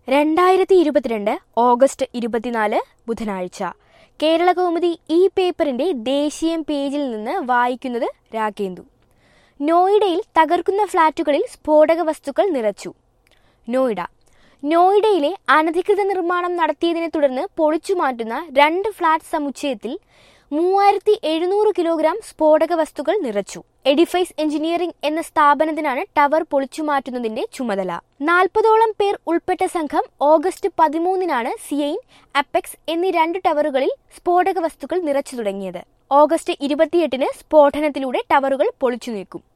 രണ്ടായിരത്തി ഇരുപത്തിരണ്ട് ഓഗസ്റ്റ് ഇരുപത്തിനാല് ബുധനാഴ്ച കേരള കൗമുദി ഈ പേപ്പറിന്റെ ദേശീയം പേജിൽ നിന്ന് വായിക്കുന്നത് രാഗേന്ദു നോയിഡയിൽ തകർക്കുന്ന ഫ്ളാറ്റുകളിൽ സ്ഫോടക വസ്തുക്കൾ നിറച്ചു നോയിഡ നോയിഡയിലെ അനധികൃത നിർമ്മാണം നടത്തിയതിനെ തുടർന്ന് പൊളിച്ചുമാറ്റുന്ന രണ്ട് ഫ്ളാറ്റ് സമുച്ചയത്തിൽ മൂവായിരത്തി എഴുന്നൂറ് കിലോഗ്രാം സ്ഫോടക വസ്തുക്കൾ നിറച്ചു എഡിഫൈസ് എഞ്ചിനീയറിംഗ് എന്ന സ്ഥാപനത്തിനാണ് ടവർ പൊളിച്ചുമാറ്റുന്നതിന്റെ ചുമതല നാൽപ്പതോളം പേർ ഉൾപ്പെട്ട സംഘം ഓഗസ്റ്റ് പതിമൂന്നിനാണ് സിയൈൻ അപ്പെക്സ് എന്നീ രണ്ട് ടവറുകളിൽ സ്ഫോടക വസ്തുക്കൾ നിറച്ചു തുടങ്ങിയത് ഓഗസ്റ്റ് ഇരുപത്തിയെട്ടിന് സ്ഫോടനത്തിലൂടെ ടവറുകൾ പൊളിച്ചു നീക്കും